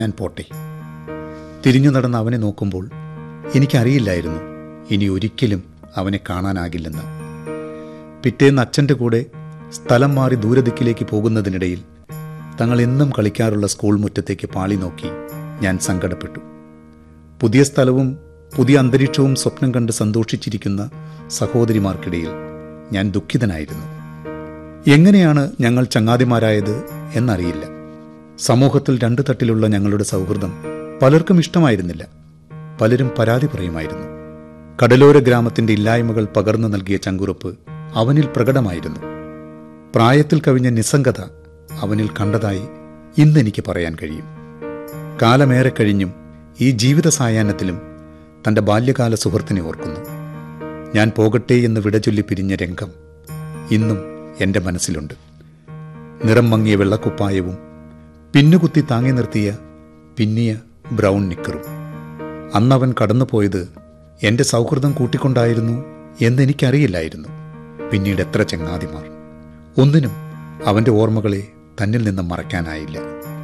ഞാൻ പോട്ടെ തിരിഞ്ഞു നടന്ന് അവനെ നോക്കുമ്പോൾ എനിക്കറിയില്ലായിരുന്നു ഇനി ഒരിക്കലും അവനെ കാണാനാകില്ലെന്ന് പിറ്റേന്ന് അച്ഛൻ്റെ കൂടെ സ്ഥലം മാറി ദൂരദിക്കിലേക്ക് പോകുന്നതിനിടയിൽ തങ്ങൾ എന്നും കളിക്കാറുള്ള സ്കൂൾ മുറ്റത്തേക്ക് പാളി നോക്കി ഞാൻ സങ്കടപ്പെട്ടു പുതിയ സ്ഥലവും പുതിയ അന്തരീക്ഷവും സ്വപ്നം കണ്ട് സന്തോഷിച്ചിരിക്കുന്ന സഹോദരിമാർക്കിടയിൽ ഞാൻ ദുഃഖിതനായിരുന്നു എങ്ങനെയാണ് ഞങ്ങൾ ചങ്ങാതിമാരായത് എന്നറിയില്ല സമൂഹത്തിൽ രണ്ടു തട്ടിലുള്ള ഞങ്ങളുടെ സൗഹൃദം പലർക്കും ഇഷ്ടമായിരുന്നില്ല പലരും പരാതി പറയുമായിരുന്നു കടലോര ഗ്രാമത്തിന്റെ ഇല്ലായ്മകൾ പകർന്നു നൽകിയ ചങ്കുറപ്പ് അവനിൽ പ്രകടമായിരുന്നു പ്രായത്തിൽ കവിഞ്ഞ നിസ്സംഗത അവനിൽ കണ്ടതായി ഇന്നെനിക്ക് പറയാൻ കഴിയും കാലമേറെ കഴിഞ്ഞും ഈ ജീവിത സായാഹ്നത്തിലും തന്റെ ബാല്യകാല സുഹൃത്തിനെ ഓർക്കുന്നു ഞാൻ പോകട്ടെ എന്ന് വിടചൊല്ലി പിരിഞ്ഞ രംഗം ഇന്നും എൻ്റെ മനസ്സിലുണ്ട് നിറം മങ്ങിയ വെള്ളക്കുപ്പായവും പിന്നുകുത്തി താങ്ങി നിർത്തിയ പിന്നിയ ബ്രൗൺ നിക്കറും അന്നവൻ കടന്നുപോയത് എൻ്റെ സൗഹൃദം കൂട്ടിക്കൊണ്ടായിരുന്നു എന്നെനിക്കറിയില്ലായിരുന്നു പിന്നീട് എത്ര ചങ്ങാതിമാർ ഒന്നിനും അവൻ്റെ ഓർമ്മകളെ തന്നിൽ നിന്നും മറയ്ക്കാനായില്ല